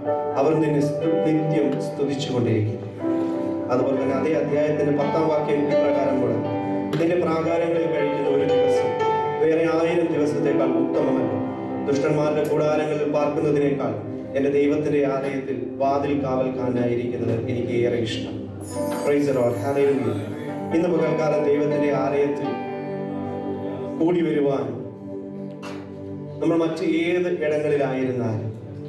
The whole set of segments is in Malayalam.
അവർ നിന്നെ സ്തു- നിത്യം സ്തുതിച്ചുകൊണ്ടിരിക്കും അതുപോലെ തന്നെ അതേ അധ്യായത്തിന്റെ പത്താം വാക്യം ഇപ്രകാരം കൂടെ നിന്റെ പ്രാകാരങ്ങളിൽ കഴിക്കുന്ന ഒരു ദിവസം വേറെ ആയിരം ദിവസത്തേക്കാൾ ഉത്തമമല്ല ദുഷ്ടന്മാരുടെ കൂടാരങ്ങളിൽ പാർക്കുന്നതിനേക്കാൾ എൻ്റെ ദൈവത്തിന്റെ ആലയത്തിൽ വാതിൽ കാവൽക്കാരനായിരിക്കുന്നത് എനിക്ക് ഏറെ ഇഷ്ടം Praise the Lord. Hallelujah. ഇന്ന് പകൽക്കാലം ദൈവത്തിന്റെ ആലയത്തിൽ കൂടി വരുവാൻ നമ്മൾ മറ്റ് ഏത് ഇടങ്ങളിലായിരുന്നാലും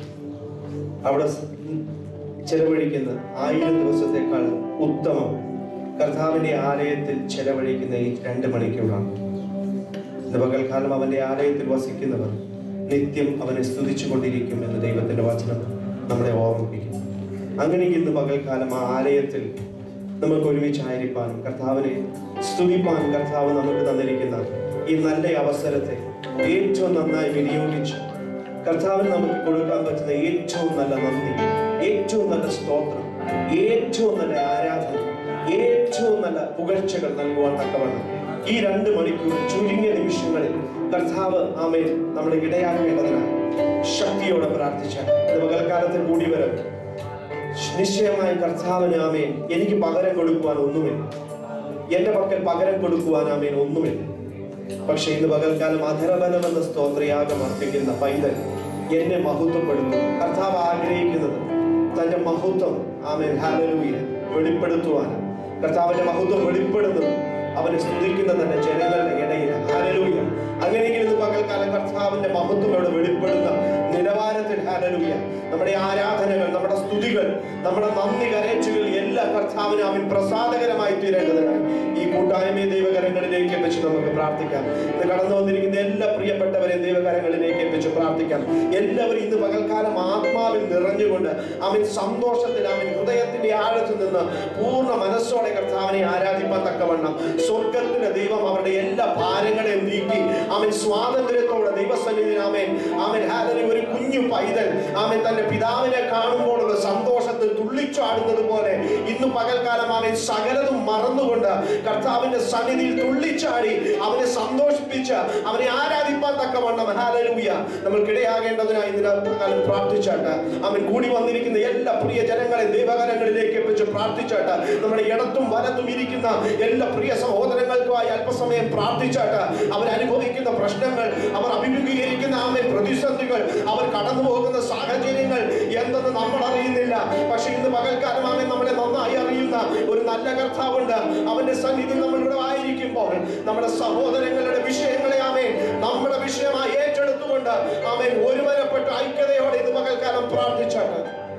അവിടെ സ് ചെലവഴിക്കുന്ന ആയിരം ദിവസത്തേക്കാൾ ഉത്തമം കർത്താവിന്റെ ആലയത്തിൽ ചെലവഴിക്കുന്ന ഈ രണ്ട് മണിക്കൂറാണ് ഇന്ന് പകൽക്കാലം അവന്റെ ആലയത്തിൽ വസിക്കുന്നവർ നിത്യം അവനെ സ്തുതിച്ചു കൊണ്ടിരിക്കും എന്ന് ദൈവത്തിന്റെ വചനം നമ്മളെ ഓർമ്മിപ്പിക്കും അങ്ങനെ ഇന്ന് പകൽക്കാലം ആ ആലയത്തിൽ നമുക്ക് ഒരുമിച്ചായിരിക്കാനും കർത്താവിനെ സ്തുതിപ്പാനും കർത്താവ് നമുക്ക് തന്നിരിക്കുന്ന ഈ നല്ല അവസരത്തെ ഏറ്റവും നന്നായി വിനിയോഗിച്ച് കർത്താവിന് നമുക്ക് കൊടുക്കാൻ പറ്റുന്ന ഏറ്റവും നല്ല നന്ദി ഏറ്റവും നല്ല സ്തോത്രം ഏറ്റവും നല്ല ആരാധന ഏറ്റവും നല്ല പുകഴ്ചകൾ നൽകുവാൻ തക്കവണ്ണം ഈ രണ്ട് മണിക്കൂർ ചുരുങ്ങിയ നിമിഷങ്ങളിൽ കർത്താവ് ആമേൻ നമ്മളെ ഇടയാക്കേണ്ടതിനായി ശക്തിയോടെ പ്രാർത്ഥിച്ച ഇത് പകൽക്കാലത്തിൽ കൂടി വരും നിശ്ചയമായി കർത്താവിന് ആമേൻ എനിക്ക് പകരം കൊടുക്കുവാൻ ഒന്നുമില്ല എന്റെ പക്കൽ പകരം കൊടുക്കുവാൻ ആമേൻ ഒന്നുമില്ല പക്ഷെ ഇന്ന് പകൽക്കാലം അധരബലം എന്ന സ്തോത്രയാഗം അർപ്പിക്കുന്ന പൈതൽ എന്നെ മഹത്വപ്പെടുത്തും കർത്താവ് ആഗ്രഹിക്കുന്നത് തന്റെ മഹത്വം ആമേൻ ഹാലലൂയ വെളിപ്പെടുത്തുവാൻ കർത്താവിന്റെ മഹത്വം വെളിപ്പെടുന്നത് അവനെ സ്തുതിക്കുന്ന തന്റെ ജനങ്ങളുടെ ഇടയിൽ ഹാലലൂയ അങ്ങനെയെങ്കിൽ ഇന്ന് പകൽക്കാലം കർത്താവിന്റെ മഹത്വം അവിടെ വെളിപ്പെടുന്ന നിലവാരത്തിൽ ഹാലലൂയ നമ്മുടെ ആരാധനകൾ നമ്മുടെ സ്തുതികൾ നമ്മുടെ നന്ദി കരച്ചുകൾ എല്ലാം കർത്താവിന് അവൻ പ്രസാദകരമായി തീരേണ്ടതിനായി ഈ കൂട്ടായ്മയെ ദൈവകരങ്ങളിലേക്ക് എത്തിച്ച് നമുക്ക് പ്രാർത്ഥിക്കാം ഇന്ന് കടന്നു വന്നിരിക്കുന്ന എല്ലാ പ്രിയപ്പെട്ടവരെയും ദൈവകരങ്ങളിലേക്ക് എത്തിച്ച് പ്രാർത്ഥിക്കാം എല്ലാവരും ഇന്ന് പകൽക്കാലം ആത്മാവിൽ നിറഞ്ഞുകൊണ്ട് അവൻ സന്തോഷത്തിൽ അവൻ ഹൃദയത്തിന്റെ ആഴത്തിൽ നിന്ന് പൂർണ്ണ മനസ്സോടെ കർത്താവിനെ ആരാധിപ്പാൻ തക്കവണ്ണം സ്വർഗത്തിന്റെ ദൈവം അവരുടെ എല്ലാ ഭാരങ്ങളെയും നീക്കി അവൻ സ്വാതന്ത്ര്യത്തോടെ ദൈവസന്നിധിയിൽ അവൻ അവൻ ഹാദന് ഒരു കുഞ്ഞു പൈതൽ അവൻ തന്റെ പിതാവിനെ കാണുമ്പോഴുള്ള സന്തോഷത്തിൽ തുള്ളിച്ചാടുന്നത് പോലെ ഇന്ന് പകൽക്കാലം അവൻ സകലതും മറന്നുകൊണ്ട് കർത്താവിന്റെ സന്നിധിയിൽ തുള്ളിച്ചാടി അവനെ സന്തോഷിപ്പിച്ച് അവനെ ആരാധിപ്പാൻ തക്കവണ്ണം ഹാലലൂയ നമ്മൾക്കിടയാകേണ്ടതിനായി ഇതിനകത്ത് പ്രാർത്ഥിച്ചാട്ട് അവൻ കൂടി വന്നിരിക്കുന്ന എല്ലാ പ്രിയ ജനങ്ങളെ ദൈവകരങ്ങളിലേക്ക് എത്തിച്ച് പ്രാർത്ഥിച്ചാട്ട് നമ്മുടെ ഇടത്തും വലത്തും ഇരിക്കുന്ന എല്ലാ പ്രിയ സഹോദരങ്ങൾക്കുമായി അല്പസമയം പ്രാർത്ഥിച്ചാട്ട് അവർ അനുഭവിക്കുന്ന പ്രശ്നങ്ങൾ അവർ അഭിമുഖീകരിക്കുന്ന ആമേ പ്രതിസന്ധികൾ അവർ കടന്നു പോകുന്ന സാഹചര്യങ്ങൾ എന്തെന്ന് നമ്മൾ അറിയുന്നില്ല പക്ഷെ ഇന്ന് പകൽക്കാലം ആമേ നമ്മളെ നന്നായി അറിയുന്ന ഒരു നല്ല കർത്താവുണ്ട് അവന്റെ സന്നിധി നമ്മൾ ഇവിടെ ആയിരിക്കുമ്പോൾ നമ്മുടെ സഹോദരങ്ങളുടെ വിഷയങ്ങളെ ആമേ നമ്മുടെ വിഷയമായി ഏറ്റെടുത്തുകൊണ്ട് ആമേ ഒരുവരപ്പെട്ട ഐക്യതയോടെ ഇന്ന് പകൽക്കാലം പ്രാർത്ഥിച്ചാട്ട്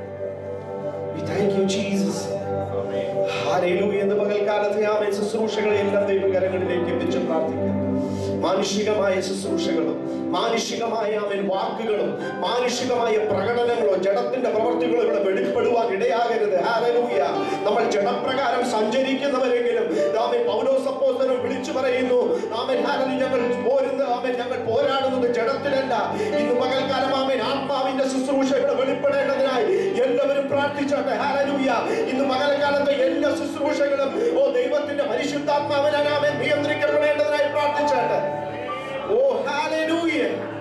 We thank you, Jesus. Hallelujah എന്ന് പകൽക്കാലത്തെ ആമേൻ ശുശ്രൂഷകളെ എല്ലാം ദൈവകരങ്ങളിലേക്ക് എത്തിച്ച് പ്രാർത്ഥിക്കാം മാനുഷികമായ ശുശ്രൂഷകളും മാനുഷികമായ അവൻ വാക്കുകളും മാനുഷികമായ പ്രകടനങ്ങളോ ജഡത്തിന്റെ പ്രവർത്തികളോ ഇവിടെ വെളിപ്പെടുവാൻ ഇടയാകരുത് ഹാലലൂയ നമ്മൾ ജഡപ്രകാരം സഞ്ചരിക്കുന്നവരെങ്കിലും ആമേൻ പൗലോസപ്പോസ്തലൻ വിളിച്ചു പറയുന്നു ആമേൻ ഹാലലൂയ ഞങ്ങൾ പോരുന്ന ആമേൻ ഞങ്ങൾ പോരാടുന്നത് ജഡത്തിലല്ല ഇന്ന് പകൽക്കാലം ആമേൻ ആത്മാവിന്റെ ശുശ്രൂഷ ഇവിടെ വെളിപ്പെടേണ്ടതിനായി എല്ലാവരും പ്രാർത്ഥിച്ചോട്ടെ ഹാലലൂയ ഇന്ന് പകൽക്കാലത്തെ എല്ലാ ശുശ്രൂഷകളും ഓ ദൈവത്തിന്റെ പരിശുദ്ധാത്മാവിനാൽ ആമേൻ നിയന്ത്രിക്കപ്പെടേണ്ടതിനായി പ്രാർത്ഥിച്ചോട്ടെ ഓ hallelujah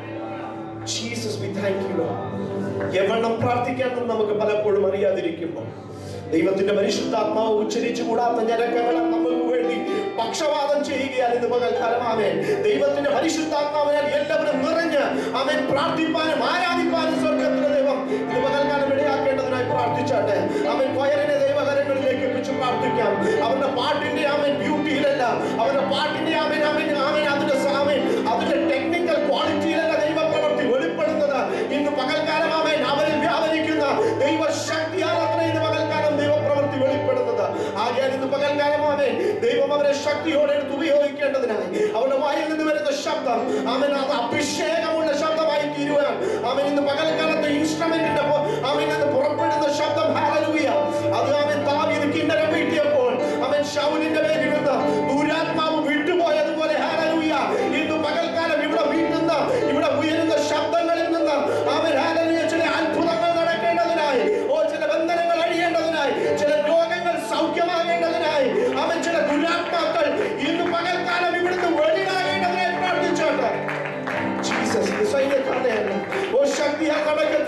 Jesus we thank you എവണ്ണം പ്രാർത്ഥിക്കാമെന്ന് നമുക്ക് പലപ്പോഴും അറിയാതിരിക്കുമ്പോൾ ദൈവത്തിന്റെ പരിശുദ്ധാത്മാവ് ഉച്ചരിച്ചു കൂടാത്ത ഞരക്കങ്ങൾ നമുക്ക് വേണ്ടി പക്ഷപാതം ചെയ്യുകയാൽ ഇന്ന് പകൽക്കാലമാമേ ദൈവത്തിന്റെ പരിശുദ്ധാത്മാവിനാൽ എല്ലാവരും നിറഞ്ഞ് അവൻ പ്രാർത്ഥിപ്പാനും ആരാധിപ്പാനും സ്വർഗത്തിലെ ദൈവം ഇന്ന് പകൽക്കാലം ഇടയാക്കേണ്ടതിനായി പ്രാർത്ഥിച്ചാട്ടെ അവൻ കൊയറിനെ ദൈവകരങ്ങളിലേക്ക് എത്തിച്ച് പ്രാർത്ഥിക്കാം അവന്റെ പാട്ടിന്റെ അവൻ ബ്യൂട്ടിയിലല്ല അവന്റെ പാട്ടിന്റെ അവൻ അവൻ അവൻ അതിന്റെ സാമൻ അതിന്റെ ടെക്നിക്കൽ ക്വാളിറ്റിയിലല്ല ദൈവപ്രവൃത്തി വെളിപ്പെടുന്നത് ഇന്ന് പകൽക്കാലം അവൻ അവരിൽ വ്യാപരിക്കുന്ന ദൈവശക്തിയാണ് അത്ര ഇന്ന് പകൽക്കാലം ദൈവപ്രവൃത്തി വെളിപ്പെടുന്നത് ആകയാൽ ഇന്ന് പകൽക്കാലം അവൻ ദൈവം അവരെ ശക്തിയോടെ എടുത്ത് ഉപയോഗിക്കേണ്ടതിനായി അവരുടെ വായിൽ നിന്ന് വരുന്ന ശബ്ദം അവൻ അത് അഭിഷേകമുള്ള ശബ്ദമായി തീരുവാൻ അവൻ ഇന്ന് പകൽക്കാലത്തെ ഇൻസ്ട്രുമെന്റിന്റെ അവൻ നിന്ന് പുറപ്പെടുന്ന ശബ്ദം ഹാലലൂയ അത് അവൻ താവീത് കിന്നരം വീട്ടിയപ്പോൾ അവൻ ശൗലിന്റെ മേലിരുന്ന് ദുരാത്മാവ് വിട്ടുപോയതുപോലെ ഹാലലൂയ ഇന്ന് പകൽക്കാലം ഇവിടെ വീട്ടുന്ന ഇവിടെ ഉയരുന്ന ശബ്ദങ്ങളിൽ നിന്ന് അവൻ ഹാലലൂയ ചില അത്ഭുതങ്ങൾ നടക്കേണ്ടതിനായി ഓ ചില ബന്ധനങ്ങൾ അഴിയേണ്ടതിനായി ചില രോഗങ്ങൾ സൗഖ്യമാകേണ്ടതിനായി അവൻ ചില ദുരാത്മാക്കൾ ഇന്ന് പകൽക്കാലം ഇവിടുന്ന് വെളിയിലാകേണ്ടതിനായി പ്രാർത്ഥിച്ചോട്ടെ ജീസസ് ഇത് സൈന്യക്കാരെയാണ് ഓ ശക്തിയാൽ നടക്കുന്ന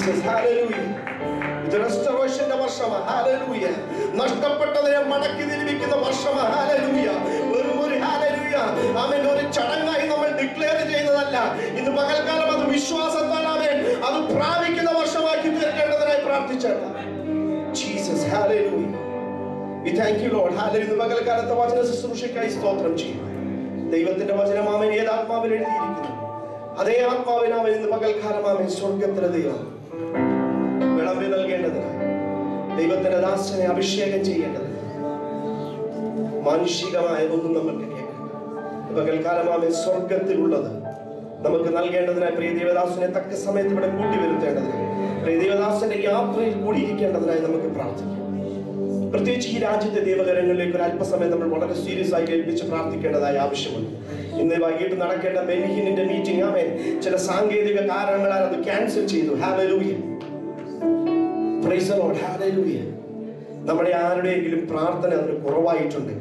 ജീസസ് ഹല്ലേലൂയ ഇത് റെസ്റ്റോറേഷന്റെ വർഷമാണ് ഹല്ലേലൂയ നഷ്ടപ്പെട്ടതിനെ മടക്കി നിർമ്മിക്കുന്ന വർഷമാണ് ഹല്ലേലൂയ വെറും ഒരു ഹല്ലേലൂയ ആമേൻ ഒരു ചടങ്ങായി നമ്മൾ ഡിക്ലെയർ ചെയ്യുന്നതല്ല ഇന്ന് പകൽക്കാലം അത് വിശ്വാസത്താൽ ആമേൻ അത് പ്രാപിക്കുന്ന വർഷമാക്കി തീർക്കേണ്ടതിനായി പ്രാർത്ഥിച്ചേക്കാം Jesus hallelujah we thank you lord hallelujah ഇന്ന് പകൽക്കാലത്തെ വചന ശുശ്രൂഷയ്ക്കായി സ്തോത്രം ചെയ്യും ദൈവത്തിന്റെ വചനം ആമേൻ ഏത് ആത്മാവിൽ എഴുതിയിരിക്കുന്നു അതേ ആത്മാവിനാമൻ ഇന്ന് പകൽക്കാലം ആമേൻ സ്വർഗത്തിലെ ദൈവം വിളമ്പി നൽകേണ്ടതിന് ദൈവത്തിന്റെ ദാസനെ അഭിഷേകം ചെയ്യേണ്ടതിന് മാനുഷികമായതൊന്നും നമുക്ക് കേൾക്കണം പകൽക്കാലമാമേ സ്വർഗത്തിലുള്ളത് നമുക്ക് നൽകേണ്ടതിനായി പ്രിയ ദേവദാസനെ തക്ക സമയത്ത് ഇവിടെ കൂട്ടി വരുത്തേണ്ടതിനായി പ്രിയ ദേവദാസന്റെ യാത്രയിൽ കൂടിയിരിക്കേണ്ടതിനായി നമുക്ക് പ്രാർത്ഥിക്കാം പ്രത്യേകിച്ച് ഈ രാജ്യത്തെ ദൈവകരങ്ങളിലേക്ക് ഒരു അല്പസമയം നമ്മൾ വളരെ സീരിയസ് ആയി ഏൽപ്പിച്ച് പ്രാർത്ഥിക്കേണ്ടതായ ആവശ്യമുണ്ട് ഇന്ന് വൈകിട്ട് നടക്കേണ്ട ബെനിഹിനിന്റെ മീറ്റിംഗ് ആമേ ചില സാങ്കേതിക കാരണങ്ങളാൽ അത് ക്യാൻസൽ ചെയ്തു hallelujah praise the lord hallelujah നമ്മുടെ ആരുടെയെങ്കിലും പ്രാർത്ഥന അതിന് കുറവായിട്ടുണ്ടെങ്കിൽ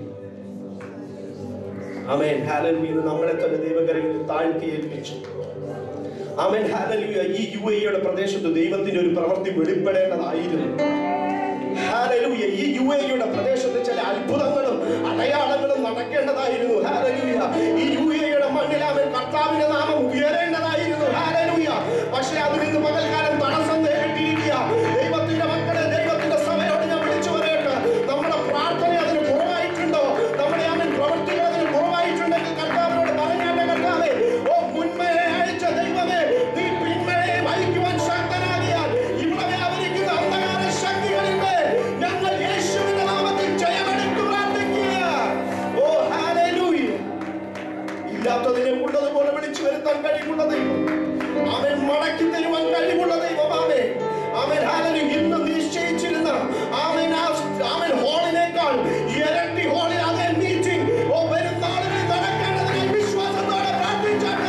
ആമേൻ ഹാലലൂയ ഇന്ന് നമ്മളെ തന്നെ ദൈവകരങ്ങളിൽ താഴ്ത്തി ഏൽപ്പിച്ചു ആമേൻ ഹാലലൂയ ഈ യു എയുടെ പ്രദേശത്ത് ദൈവത്തിന്റെ ഒരു പ്രവൃത്തി വെളിപ്പെടേണ്ടതായിരുന്നു ഹാലലൂയ ഈ യു എയുടെ പ്രദേശത്ത് ചില അത്ഭുതങ്ങളും അടയാളങ്ങളും നടക്കേണ്ടതായിരുന്നു ഹാലലൂയ ഈ യു എയുടെ മണ്ണിൽ അവൻ കർത്താവിന്റെ നാമം ഉയരേണ്ടതായിരുന്നു ഹാലലൂയ പക്ഷേ അതിൽ നിന്ന് പകൽക്കാലം തടസ്സം നേരിട്ടിരിക്കുക ദൈവത്തിന്റെ മക്കളെ ദൈവത്തിന്റെ സഭയോട് ഞാൻ വിളിച്ചു പറയട്ടെ നമ്മുടെ പ്രാർത്ഥന അതിന് കുറവായിട്ടുണ്ടോ നമ്മുടെ അവൻ പ്രവർത്തികൾ അതിന് കുറവായിട്ടുണ്ടെങ്കിൽ കർത്താവിനോട് പറഞ്ഞാട്ടെ കർത്താവേ ഓ മുൻമയെ അയച്ച ദൈവമേ നീ പിന്മയെ വഹിക്കുവാൻ ശക്തനാകിയാൽ ഇവിടെ വ്യാപരിക്കുന്ന അന്ധകാര ശക്തികളിന്മേൽ ഞങ്ങൾ യേശുവിന്റെ നാമത്തിൽ ജയമെടുത്തു പ്രാർത്ഥിക്കുക ഓ ഹാലലൂയ ഇല്ലാത്തതിനെ ഉള്ളതുപോലെ വിളിച്ചു വരുത്താൻ കഴിവുള്ള ദൈവം അവൻ മടക്കി തരുവാൻ കഴിവുള്ള ദൈവം അവൻ അവൻ ഹാലലു ഇന്ന് നിശ്ചയിച്ചിരുന്ന അവൻ അവൻ ഹോളിനേക്കാൾ ഇരട്ടി ഹോളിൽ അതേ മീറ്റിംഗ് ഓ വരും നാളുകളിൽ നടക്കേണ്ടതിനായി വിശ്വാസത്തോടെ പ്രാർത്ഥിച്ചാട്ടെ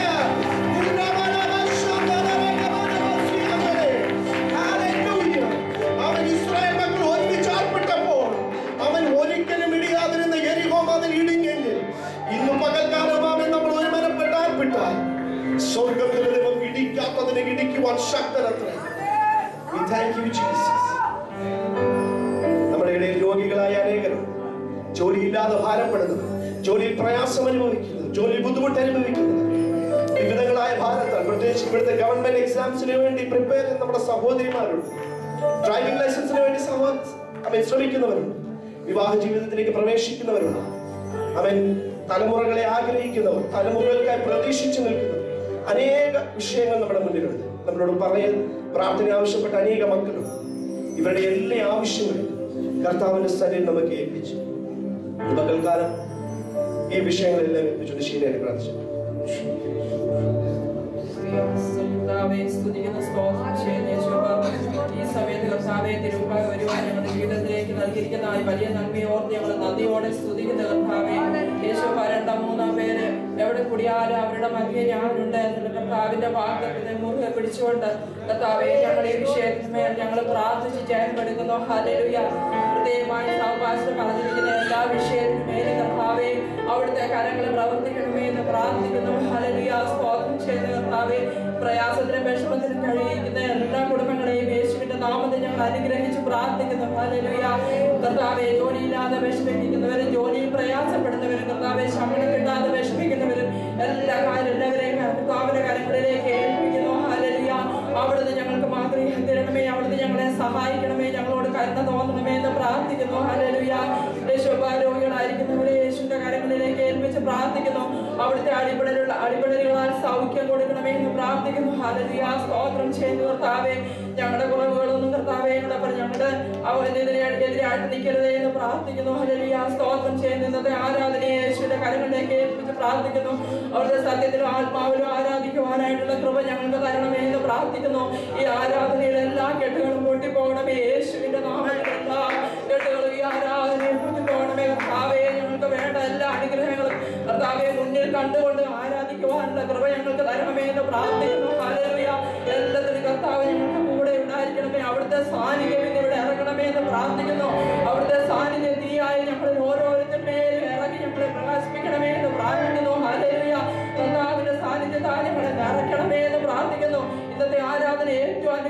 Hallelujah. അവൻ ഇസ്രായേൽ മക്കൾ ഒരുമിച്ച് ആർപ്പെട്ടപ്പോൾ അവൻ ഒരിക്കലും ഇടിയാതിരുന്ന എരിഹോ അതിൽ ഇടിഞ്ഞെങ്കിൽ ഇന്ന് പകൽക്കാലം അവൻ നമ്മൾ ഒരു മനപ്പെട്ട് ആർപ്പിട്ടാൽ സ്വർഗത്തിലെ ദൈവം ഇടിക്കാത്തതിനെ ഇടിക്കുവാൻ ശക്തനത്ര We thank you, Jesus. നമ്മുടെ ഇടയിൽ രോഗികളായ അനേകരുണ്ട് ജോലിയില്ലാതെ ഭാരപ്പെടുന്നത് ജോലിയിൽ പ്രയാസം അനുഭവിക്കുന്നത് ജോലിയിൽ ബുദ്ധിമുട്ട് അനുഭവിക്കുന്നത് വിവിധങ്ങളായ ഭാരത്താൽ പ്രത്യേകിച്ച് ഇവിടുത്തെ ഗവൺമെന്റ് എക്സാംസിന് വേണ്ടി പ്രിപ്പയർ ചെയ്യുന്ന നമ്മുടെ സഹോദരിമാരുണ്ട് ഡ്രൈവിംഗ് ലൈസൻസിന് വേണ്ടി സഹോ അവൻ ശ്രമിക്കുന്നവരുണ്ട് വിവാഹ ജീവിതത്തിലേക്ക് പ്രവേശിക്കുന്നവരുണ്ട് അവൻ തലമുറകളെ ആഗ്രഹിക്കുന്നവർ തലമുറകൾക്കായി പ്രതീക്ഷിച്ചു നിൽക്കുന്നവർ അനേക വിഷയങ്ങൾ നമ്മുടെ മുന്നിലുണ്ട് നമ്മളോട് പറയാൻ പ്രാർത്ഥന ആവശ്യപ്പെട്ട അനേക മക്കളുണ്ട് ഇവരുടെ എല്ലാ ആവശ്യങ്ങളും കർത്താവിന്റെ സ്ഥലയിൽ നമുക്ക് ഏൽപ്പിച്ചു ഈ പകൽക്കാലം ഈ വിഷയങ്ങളെല്ലാം ഏൽപ്പിച്ചുകൊണ്ട് ശീലയെ പ്രാർത്ഥിച്ചു കർത്താവേ, സ്തുതിക്കുന്ന സ്തോത്രം ചെയ്യുന്ന യേശുവേ, ഈ സമയത്ത് കർത്താവെ തിരുമുമ്പാകെ വരുവാൻ ഞങ്ങളുടെ ജീവിതത്തിലേക്ക് നൽകിയിരിക്കുന്ന ഈ വലിയ നന്മയെ ഓർത്ത് ഞങ്ങൾ നന്ദിയോടെ സ്തുതിക്കുന്ന കർത്താവെ യേശു രണ്ടാം മൂന്നാം പേര് എവിടെ കൂടിയാലും അവരുടെ മധ്യേ ഞാനുണ്ട് എന്നുള്ള കർത്താവിന്റെ വാഗ്ദത്തെ മുറുകെ പിടിച്ചുകൊണ്ട് കർത്താവെ ഞങ്ങൾ ഈ വിഷയത്തിന്മേൽ ഞങ്ങൾ പ്രാർത്ഥിച്ച് ജയമെടുക്കുന്നു ഹല്ലേലൂയ പ്രത്യേകമായി സാവകാശം പറഞ്ഞിരിക്കുന്ന എല്ലാ വിഷയത്തിന്മേലും കർത്താവെ അവിടുത്തെ കരങ്ങൾ പ്രവർത്തിക്കണമേ എന്ന് പ്രാർത്ഥിക്കുന്നു ഹല്ലേലൂയ സ്തോത്രം ചെയ്ത് കർത്താവെ പ്രയാസത്തിനും വിഷമത്തിനും കഴിയിക്കുന്ന എല്ലാ കുടുംബങ്ങളെയും യേശുവിന്റെ നാമത്തിൽ ഞങ്ങൾ അനുഗ്രഹിച്ച് പ്രാർത്ഥിക്കുന്നു ഹല്ലേലൂയ കർത്താവെ ജോലിയില്ലാതെ വിഷമിക്കുന്നവരും ജോലിയിൽ പ്രയാസപ്പെടുന്നവരും കർത്താവെ ശമ്പളം കിട്ടാതെ വിഷമിക്കുന്നവരും എല്ലാ കാര്യം എല്ലാവരെയും കർത്താവിന്റെ കരങ്ങളിലേക്ക് ഏൽപ്പിക്കുന്നു ഹല്ലേലൂയ അവിടുന്ന് ഞങ്ങൾക്ക് മാതൃക തരണമേ അവിടുന്ന് ഞങ്ങളെ സഹായിക്കണമേ ഞങ്ങളോട് കരുണ തോന്നണമേ എന്ന് പ്രാർത്ഥിക്കുന്നു ഹല്ലേലൂയ യേശുവ രോഗികളായിരിക്കുന്നവരെ യേശുവിന്റെ കരങ്ങളിലേക്ക് ഏൽപ്പിച്ച് പ്രാർത്ഥിക്കുന്നു അവിടുത്തെ അടിപടലുള്ള അടിപടലുകളാൽ സൗഖ്യം കൊടുക്കണമേ എന്ന് പ്രാർത്ഥിക്കുന്നു ഹല്ലേലൂയ സ്തോത്രം ചെയ്യുന്നു കർത്താവേ ഞങ്ങളുടെ കുറവുകളൊന്നും കർത്താവേ ഞങ്ങളുടെ പറ- ഞങ്ങളുടെ അവനെതിരെ എതിരായിട്ട് നിൽക്കരുതേ എന്ന് പ്രാർത്ഥിക്കുന്നു ഹല്ലേലൂയ സ്തോത്രം ചെയ്യുന്നു ഇന്നത്തെ ആരാധനയെ യേശുവിന്റെ കരങ്ങളിലേക്ക് ഏൽപ്പിച്ച് പ്രാർത്ഥിക്കുന്നു അവിടുത്തെ സത്യത്തിലും ആത്മാവിലും ആരാധിക്കുവാനായിട്ടുള്ള കൃപ ഞങ്ങൾക്ക് തരണമേ എന്ന് പ്രാർത്ഥിക്കുന്നു ഈ ആരാധനയുടെ എല്ലാ കെട്ടുകളും പൊട്ടിപ്പോകണമേ യേശുവിന്റെ നാമത്തിൽ എല്ലാ കെട്ടുകളും ഈ ആരാധനയിൽ പൊട്ടിപ്പോകണമേ കർത്താവേ ഞങ്ങൾക്ക് വേണ്ട എല്ലാ അനുഗ്രഹങ്ങളും കർത്താവെ മുന്നിൽ കണ്ടുകൊണ്ട് ആരാധിക്കുവാനുള്ള കൃപ ഞങ്ങൾക്ക് തരണമേ എന്ന് പ്രാർത്ഥിക്കുന്നു ഹല്ലേലൂയ എല്ലാത്തിനും കർത്താവ് ഞങ്ങൾക്ക് കൂടെ ഉണ്ടായിരിക്കണമേ അവിടുത്തെ സാന്നിധ്യം ഇന്ന് ഇവിടെ ഇറങ്ങണമേ എന്ന് പ്രാർത്ഥിക്കുന്നു അവിടുത്തെ സാന്നിധ്യം തീയായി ഞങ്ങളിൽ ഓരോരുത്തരുമേലും ഇറങ്ങി ഞങ്ങളെ പ്രകാശിപ്പിക്കണമേ എന്ന് പ്രാർത്ഥിക്കുന്നു ഹല്ലേലൂയ കർത്താവിന്റെ സാന്നിധ്യത്താൽ ഞങ്ങളെ നിറയ്ക്കണമേ എന്ന് പ്രാർത്ഥിക്കുന്നു ഇന്നത്തെ ആരാധന ഏറ്റവും അനുഗ്രഹം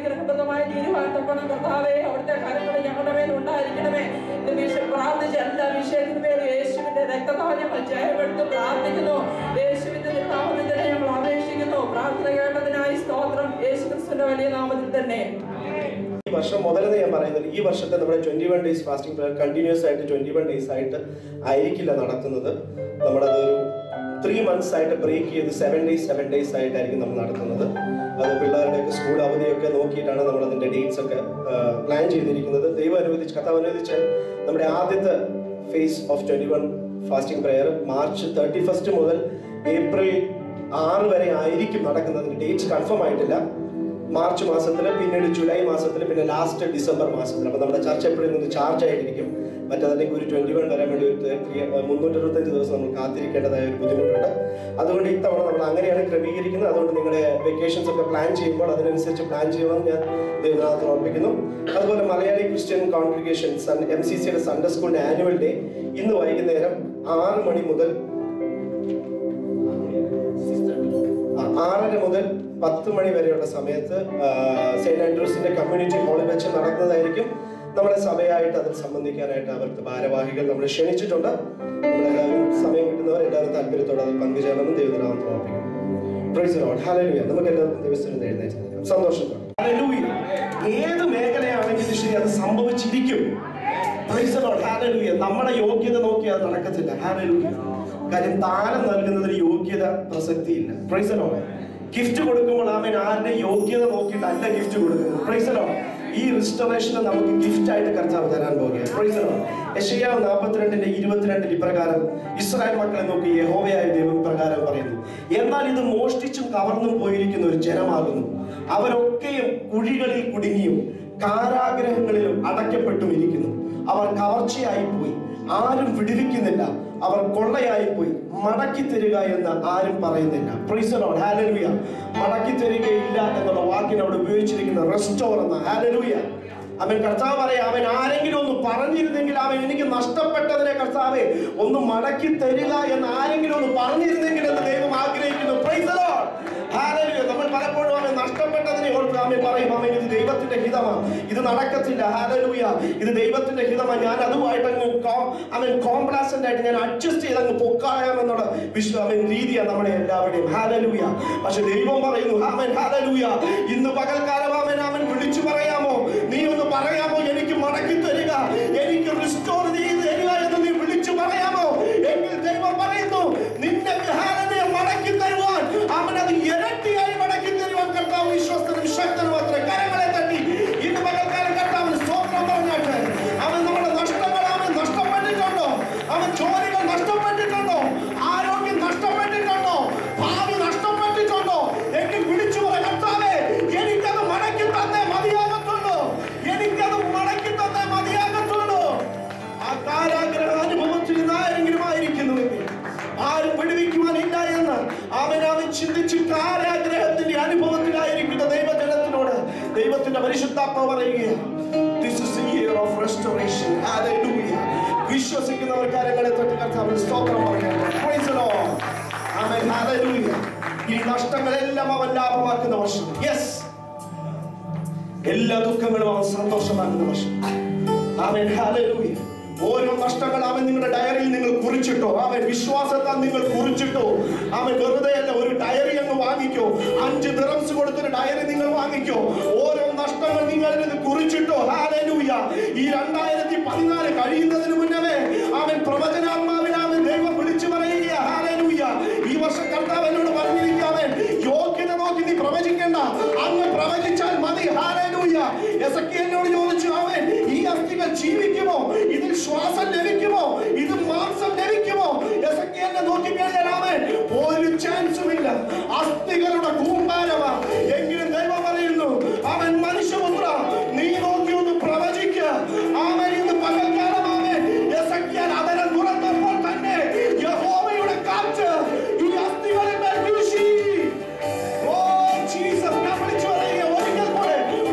അനുഗ്രഹപ്രദമായ തീരുമാനത്തപ്പണം കർത്താവെ അവിടുത്തെ കരങ്ങൾ ഞങ്ങളുടെ മേൽ ഉണ്ടായിരിക്കണമേ ഇന്ന് വിഷ പ്രാർത്ഥിച്ച എല്ലാ വിഷയത്തിനും മേൽ യേശുവിന്റെ രക്തത്താൽ ഞങ്ങൾ ജയമെടുത്ത് പ്രാർത്ഥിക്കുന്നു യേശുവിന്റെ നാമത്തിൽ തന്നെ ഞങ്ങൾ അപേക്ഷിക്കുന്നു പ്രാർത്ഥന കേട്ടതിനായി സ്തോത്രം യേശു ക്രിസ്തുവിന്റെ വലിയ നാമത്തിൽ തന്നെ ഈ വർഷം മുതലെന്ന് ഞാൻ പറയുന്നത് ഈ വർഷത്തെ നമ്മുടെ twenty one days fasting prayer continues ആയിട്ട് ട്വന്റി വൺ ഡേയ്സ് ആയിട്ട് ആയിരിക്കില്ല നടത്തുന്നത് നമ്മളതൊരു ത്രീ മന്ത്സ് ആയിട്ട് ബ്രേക്ക് ചെയ്ത് സെവൻ ഡേയ്സ് സെവൻ ഡേയ്സ് ആയിട്ടായിരിക്കും നമ്മൾ നടത്തുന്നത് അത് പിള്ളേരുടെയൊക്കെ സ്കൂൾ അവധിയൊക്കെ നോക്കിയിട്ടാണ് നമ്മൾ അതിന്റെ ഡേറ്റ്സ് ഒക്കെ പ്ലാൻ ചെയ്തിരിക്കുന്നത് ദൈവം അനുവദിച്ച് കഥാവ് അനുവദിച്ച് നമ്മുടെ ആദ്യത്തെ phase of twenty one fasting prayer March thirty first മുതൽ ഏപ്രിൽ ആറ് വരെ ആയിരിക്കും നടക്കുന്നത് ഡേറ്റ്സ് കൺഫേം ആയിട്ടില്ല മാർച്ച് മാസത്തിൽ പിന്നീട് ജൂലൈ മാസത്തിൽ പിന്നെ ലാസ്റ്റ് ഡിസംബർ മാസത്തിൽ അപ്പൊ നമ്മുടെ ചർച്ച എപ്പോഴും നിന്ന് ചാർജ് ആയിട്ടിരിക്കും മറ്റേതല്ലെങ്കിൽ ഒരു ട്വന്റി വൺ വരാൻ വേണ്ടി ഒരു മുന്നൂറ്റി അറുപത്തഞ്ച് ദിവസം നമ്മൾ കാത്തിരിക്കേണ്ടതായ ഒരു ബുദ്ധിമുട്ടുണ്ട് അതുകൊണ്ട് ഇത്തവണ നമ്മൾ അങ്ങനെയാണ് ക്രമീകരിക്കുന്നത് അതുകൊണ്ട് നിങ്ങളുടെ വെക്കേഷൻസ് ഒക്കെ പ്ലാൻ ചെയ്യുമ്പോൾ അതിനനുസരിച്ച് പ്ലാൻ ചെയ്യുമെന്ന് ഞാൻ ദൈവനാഥത്തിൽ ഓർപ്പിക്കുന്നു അതുപോലെ മലയാളി ക്രിസ്ത്യൻ കോൺഗ്രിഗേഷൻ സൺ എം സി സിയുടെ സൺഡേ സ്കൂളിന്റെ ആനുവൽ ഡേ ഇന്ന് വൈകുന്നേരം ആറ് മണി മുതൽ ആ, ആറര മുതൽ പത്ത് മണി വരെയുള്ള സമയത്ത് ആ, സെയിന്റ് ആൻഡ്രൂസിന്റെ കമ്മ്യൂണിറ്റി ഹാളിൽ വെച്ച് നടക്കുന്നതായിരിക്കും നമ്മുടെ സഭയായിട്ട് അതിൽ സംബന്ധിക്കാനായിട്ട് അവർക്ക് ഭാരവാഹികൾ നമ്മൾ ക്ഷണിച്ചിട്ടുണ്ട് നമ്മളെല്ലാവരും സമയം കിട്ടുന്നവർ എല്ലാവരും താല്പര്യത്തോടെ അതിൽ പങ്കുചേരണമെന്ന് ദൈവത്തിനാമം പ്രവർത്തിക്കും പ്രൈസ് ലോർഡ് ഹല്ലേലൂയ നമുക്ക് എല്ലാവർക്കും ദിവസത്തിൽ എഴുന്നേറ്റ് നിൽക്കാം സന്തോഷത്തോടെ ഹല്ലേലൂയ ഏത് മേഖലയാണെങ്കിലും ശരി അത് സംഭവിച്ചിരിക്കും പ്രൈസ് ലോർഡ് ഹല്ലേലൂയ നമ്മുടെ യോഗ്യത നോക്കി അത് നടക്കത്തില്ല ഹല്ലേലൂയ കാര്യം ദാനം നൽകുന്നതിന് യോഗ്യത പ്രസക്തിയില്ല പ്രൈസ് ലോർഡ് ഗിഫ്റ്റ് കൊടുക്കുമ്പോൾ അവൻ ആരുടെ യോഗ്യത നോക്കിയിട്ടല്ല ഗിഫ്റ്റ് കൊടുക്കുന്നത് പ്രൈസ് ലോർഡ് ഈ റിസ്റ്റോറേഷന് നമുക്ക് ഗിഫ്റ്റ് ആയിട്ട് കർത്താവ് തരാൻ പോകുകയാണ് പ്രൈസ് ലോർഡ് യശയ്യാവ് നാൽപ്പത്തിരണ്ടിന്റെ ഇരുപത്തിരണ്ടിൽ ഇപ്രകാരം ഇസ്രായേൽ മക്കളെ നോക്കി യഹോവയായ ദൈവം പ്രകാരം പറയുന്നു എന്നാൽ ഇത് മോഷ്ടിച്ചും കവർന്നും പോയിരിക്കുന്ന ഒരു ജനമാകുന്നു അവരൊക്കെയും കുഴികളിൽ കുടുങ്ങിയും കാരാഗ്രഹങ്ങളിലും അടയ്ക്കപ്പെട്ടും ഇരിക്കുന്നു അവർ കവർച്ചയായി പോയി ആരും വിടുവിക്കുന്നില്ല അവർ കൊള്ളയായി പോയി മടക്കി തരിക എന്ന് ആരും പറയുന്നില്ല പ്രീസലോ ഹാലലുയ മടക്കി തരികയില്ല എന്നുള്ള വാക്കിന് അവിടെ ഉപയോഗിച്ചിരിക്കുന്ന റെസ്റ്റോർ എന്ന ഹാലലുയ അവൻ കർത്താവ് പറയാം അവൻ ആരെങ്കിലും ഒന്ന് പറഞ്ഞിരുന്നെങ്കിൽ അവൻ എനിക്ക് നഷ്ടപ്പെട്ടതിനെ കർത്താവെ ഒന്ന് മടക്കി തരിക എന്ന് ആരെങ്കിലും ഒന്ന് പറഞ്ഞിരുന്നെങ്കിൽ എന്ന് ദൈവം ആഗ്രഹിക്കുന്നു Praise the Lord. Hallelujah. നമ്മൾ പലപ്പോഴും അവൻ നഷ്ടപ്പെട്ടതിനെ ഓർത്ത് അവൻ പറയും അവൻ ഇത് ദൈവത്തിന്റെ ഹിതമാണ് ഇത് നടക്കത്തില്ല ഹാലലൂയ ഇത് ദൈവത്തിന്റെ ഹിതമാണ് ഞാൻ അതുമായിട്ട് അങ്ങ് കോ- അവൻ കോംപ്ലാസന്റ് ആയിട്ട് ഞാൻ അഡ്ജസ്റ്റ് ചെയ്ത് അങ്ങ് പൊക്കായാമെന്നുള്ള വിശ്വ അവൻ രീതിയാണ് നമ്മളെ എല്ലാവരുടെയും ഹാലലൂയ പക്ഷെ ദൈവം പറയുന്നു അവൻ ഹാലലൂയ ഇന്ന് പകൽക്കാലം അവൻ അവൻ വിളിച്ചു പറയാമോ നീ ഒന്ന് പറയാമോ എനിക്ക് മടക്കി തരിക എനിക്ക് റിസ്റ്റോർ ചെയ്ത് തരിക എന്ന് നീ വിളിച്ചു പറയാമോ എങ്കിൽ ദൈവം പറയുന്നു നിന്നെ ഹാലനെ മടക്കി തരുവാൻ അവൻ അത് ഇരട്ടിയായി മടക്കി തരുവാൻ കർത്താവ് വിശ്വസ്തനും ശക്തനും അത്ര കരങ്ങളെ തട്ടി ഇന്ന് പകൽക്കാലം കർത്താവിന് സ്തോത്രം പറഞ്ഞാട്ട് അവൻ നമ്മുടെ നഷ്ടങ്ങൾ അവൻ നഷ്ടപ്പെട്ടിട്ടുണ്ടോ അവൻ ജോലികൾ നഷ്ടപ്പെട്ടിട്ടുണ്ടോ ആരോഗ്യം നഷ്ടപ്പെട്ടിട്ടുണ്ടോ ഭാവി നഷ്ടപ്പെട്ടിട്ടുണ്ടോ എങ്കിൽ വിളിച്ചു പറ കർത്താവേ എനിക്കത് മടക്കി തന്നേ മതിയാകത്തുള്ളൂ എനിക്കത് മടക്കി തന്നേ മതിയാകത്തുള്ളൂ ആ കാരാഗ്രഹ അനുഭവത്തിൽ നിന്ന് ആരെങ്കിലും ആയിരിക്കുന്നുവെങ്കിൽ ആരും വിടുവിക്കുവാനില്ല എന്ന് അവൻ അവൻ ചിന്തിച്ച് കാരാഗ്രഹത്തിന്റെ അനുഭവത്തിലായിരിക്കുന്ന ദൈവജനത്തിനോട് ദൈവത്തിന്റെ പരിശുദ്ധാത്മ പറയുകയാണ് This is the year of restoration. Hallelujah. വിശ്വസിക്കുന്നവർ കാര്യങ്ങളെ തൊട്ട് കർത്താവിന് സ്തോത്രം പറയണം Praise the Lord. Amen. Hallelujah. ഈ നഷ്ടങ്ങളെല്ലാം അവൻ ലാഭമാക്കുന്ന വർഷം യെസ് എല്ലാ ദുഃഖങ്ങളും അവൻ സന്തോഷമാക്കുന്ന വർഷം അവൻ ഹല്ലേലൂയ ഓരോ നഷ്ടങ്ങൾ അവൻ നിങ്ങളുടെ ഡയറിയിൽ നിങ്ങൾ കുറിച്ചിട്ടോ അവൻ വിശ്വാസത്താൽ നിങ്ങൾ കുറിച്ചിട്ടോ അവൻ വെറുതെ അല്ല ഒരു ഡയറി അങ്ങ് വാങ്ങിക്കോ അഞ്ച് ദിറംസ് കൊടുത്തൊരു ഡയറി നിങ്ങൾ വാങ്ങിക്കോ ഓരോ നഷ്ടങ്ങൾ നിങ്ങൾ ഇത് കുറിച്ചിട്ടോ ഹാലൂയ ഈ രണ്ടായിരത്തി പതിനാല് കഴിയുന്നതിന് മുന്നമേ അവൻ പ്രവചനാത്മാവിൽ അവൻ ദൈവം വിളിച്ചു പറയുക ഹാലൂയ ഈ വർഷം കർത്താവ് എന്നോട് പറഞ്ഞിരിക്കുക അവൻ യോഗ്യത നോക്കി നീ പ്രവചിക്കേണ്ട അങ്ങ് പ്രവചിച്ചാൽ മതി ഹാലൂയ എസക്കിയലിനോട് ചോദിച്ചു അവൻ ഈ അസ്ഥികൾ ജീവിക്കുമോ ഇതിൽ ശ്വാസം ലഭിക്കുമോ ഇത് മാംസം ലഭിക്കുമോ എസക്കിയലിനെ നോക്കിക്കഴിഞ്ഞാൽ അവൻ ഒരു ചാൻസും ഇല്ല അസ്ഥികളുടെ കൂമ്പാരമാ എങ്കിലും ദൈവം പറയുന്നു അവൻ മനുഷ്യപുത്ര നീ നോക്കി ഒന്ന് പ്രവചിക്കുക അവൻ ഇന്ന് പകൽക്കാലം അവൻ എസക്കിയൽ അവനെ തുറന്നപ്പോൾ തന്നെ യഹോവയുടെ കാറ്റ് ഈ അസ്ഥികളിൽ മേൽ വീശി ഓ ജീസസ് ഞാൻ വിളിച്ചു പറയുക ഒരിക്കൽ കൂടെ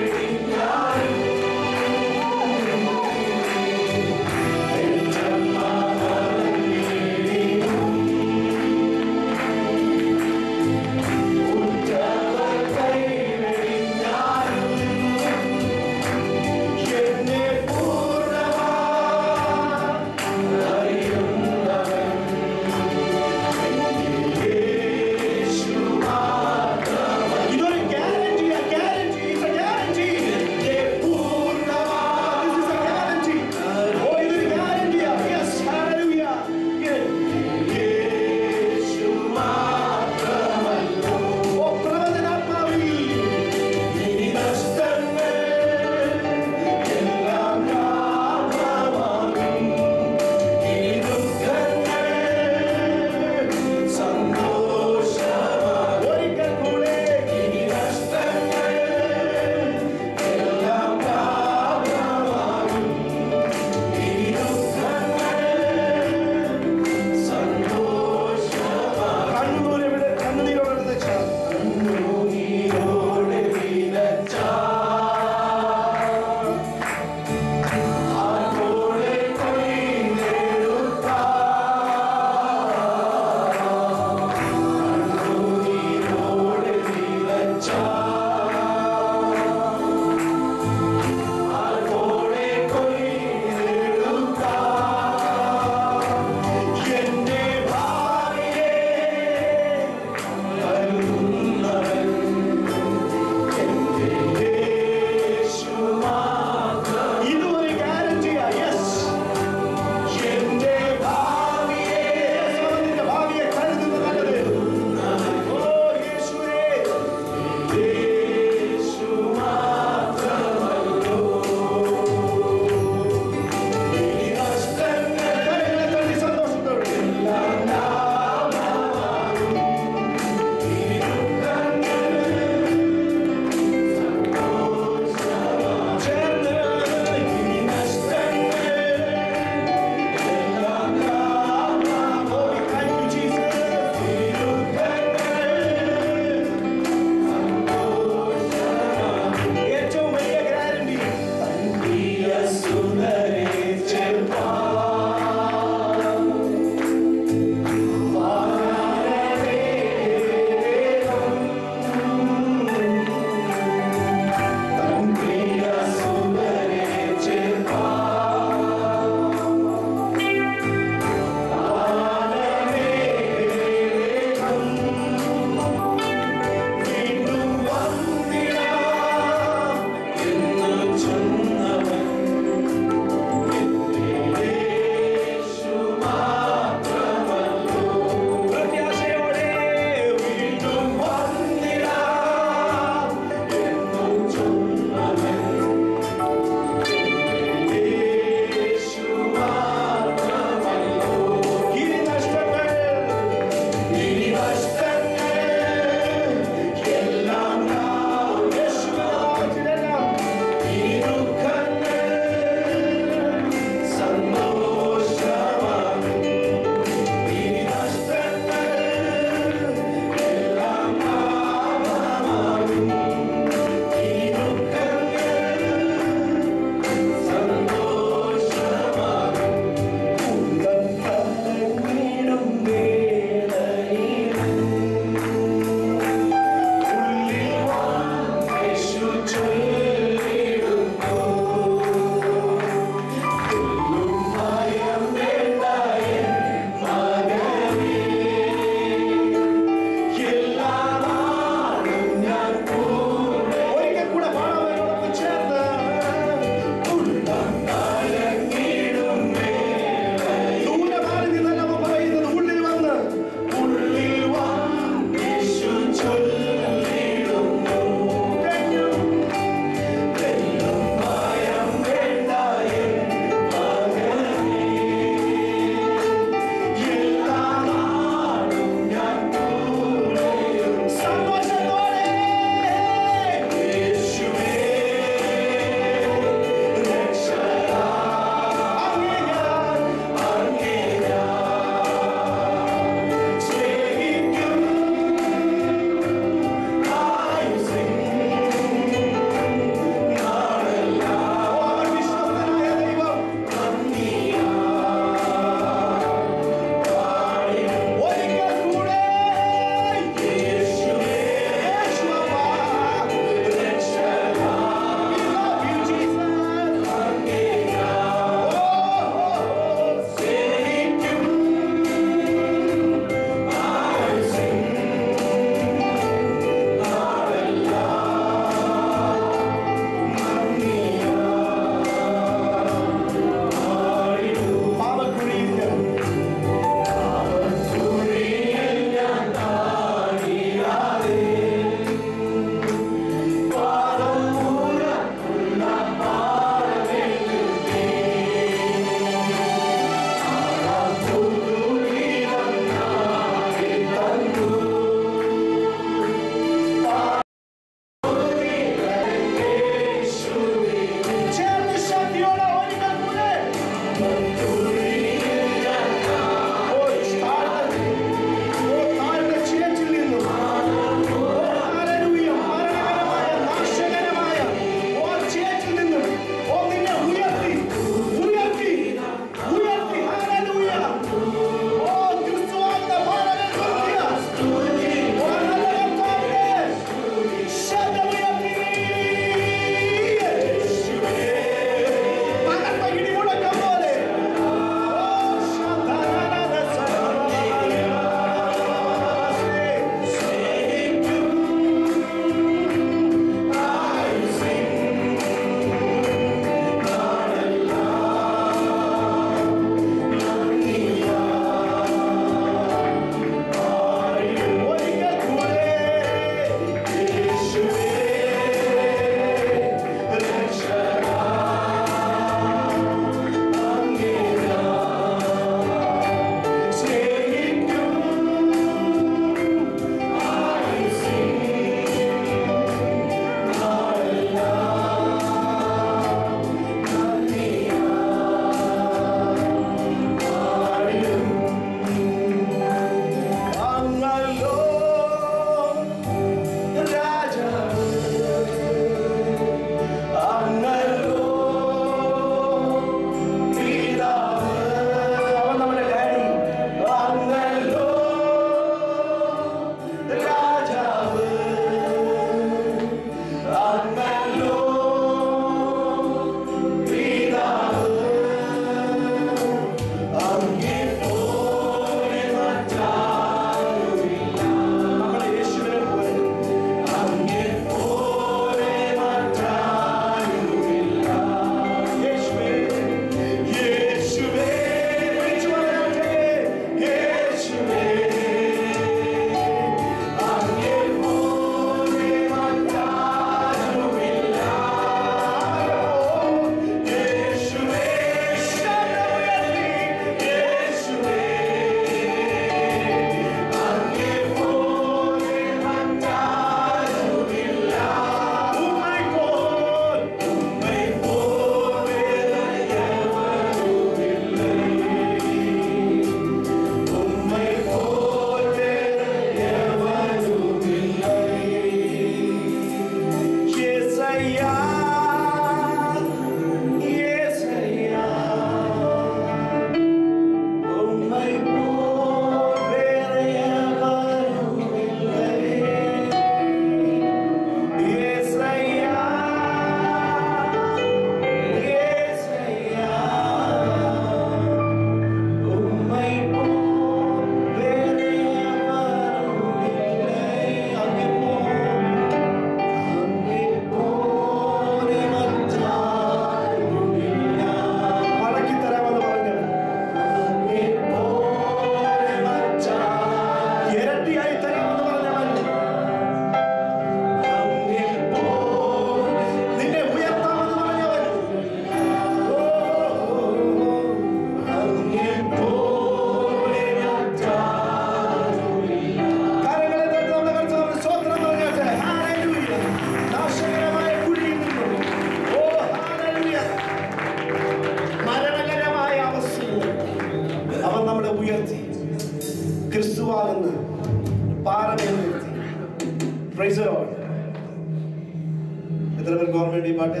എത്ര പേർക്ക് ഓർമ്മയുണ്ട് ഈ പാട്ട്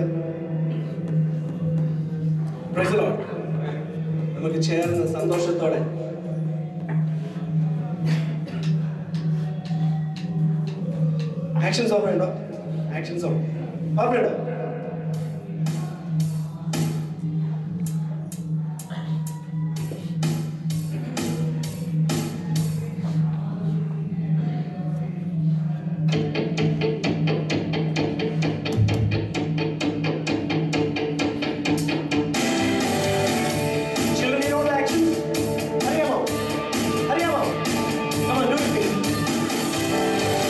Praise the Lord. നമുക്ക് ചേർന്ന് സന്തോഷത്തോടെ ആക്ഷൻ സോങ് ഉണ്ടോ ആക്ഷൻ സോങ് ഓർമ്മയുണ്ടോ Children, you know the action? അറിയാമോ അറിയാമോ Come on, do it, please.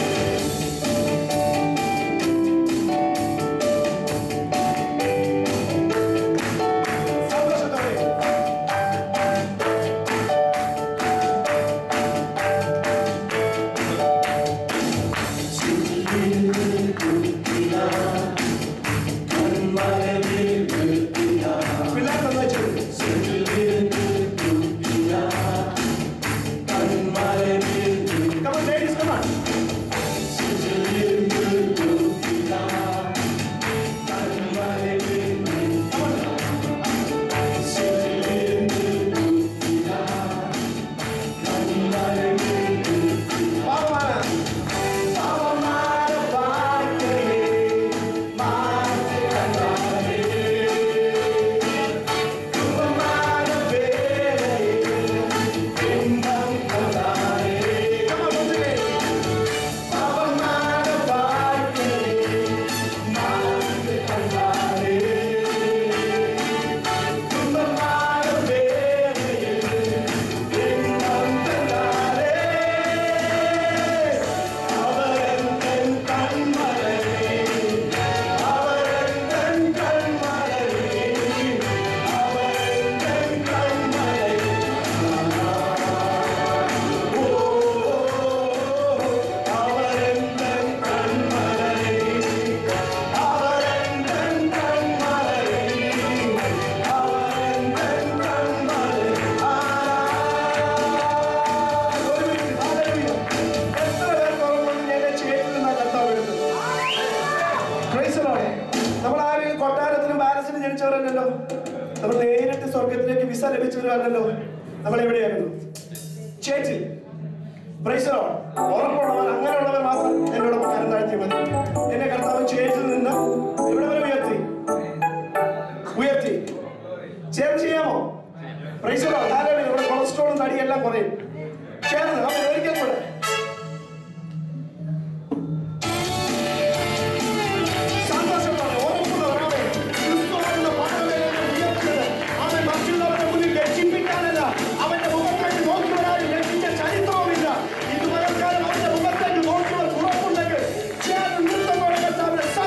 സന്തോഷത്തോടെ പിള്ളേർ നന്നായി ചെയ്തു Come on, ladies, come on. Come on. പാവമാന. പാവമാന വാഴ്ക്കലേ, മാറ്റി കണ്ടാലേ. കുവമാന വേലയേ, ഇമ്പം കൊണ്ടാലേ. Come on, once again. പാവമാന വാഴ്ക്കലേ, മാറ്റി കണ്ടാലേ. കുവമാന വേലയേ, ഇമ്പം കൊണ്ടാലേ. അവരെന്തൻ കൺമലരേ അവരെന്തൻ കൺമലരേ അവരെന്തൻ കൺമലരേ ഓ അവരെന്തൻ കൺമലരേ അവരെന്തൻ കൺമലരേ അവരെന്തൻ കൺമലരേ ആ ഒരു മിനിറ്റ് ഹല്ലേലൂയ എത്ര പേർക്ക് ഓർമ്മയുണ്ട് എന്റെ ചേച്ചിൽ നിന്നാ കർത്താവ് എടുത്തത് Praise the Lord. നമ്മൾ ആരും കൊട്ടാരത്തിനും പാലസിനും ജനിച്ചവരല്ലല്ലോ നമ്മൾ നേരിട്ട് സ്വർഗത്തിലേക്ക് വിസ ലഭിച്ചവരല്ലല്ലോ നമ്മൾ എവിടെയായിരുന്നു ചേച്ചിൽ പ്രൈസ് ഉറപ്പുള്ളവർ അങ്ങനെയുള്ളവർ മാത്രം എന്നോട് കരം താഴ്ത്തി മതി എന്നെ കർത്താവ് ചേച്ചിൽ നിന്ന് ഇവിടെ വരെ ഉയർത്തി ഉയർത്തി ചേർന്ന് ചെയ്യാമോ പ്രൈസ് ധാരാളം ഇവിടെ കൊളസ്ട്രോളും തടിയെല്ലാം കുറയും ചേർന്ന് അവൻ ഒരിക്കൽ കൂടെ സന്തോഷത്തോടെ ഉറപ്പുള്ളവർ അവൻ ക്രിസ്തുവിന്റെ പടവേലനെ ഉയർത്തിയത് അവൻ മറ്റുള്ളവരുടെ മുന്നിൽ ലജ്ജിപ്പിക്കാനല്ല അവന്റെ മുഖത്തേക്ക് നോക്കിയവരായി ലജ്ജിച്ച ചരിത്രവുമില്ല ഇതുവരെക്കാലം അവന്റെ മുഖത്തേക്ക് നോക്കിയവർ ഉറപ്പുണ്ടെങ്കിൽ ചേർന്ന് നൃത്തത്തോടെ കർത്താവിനെ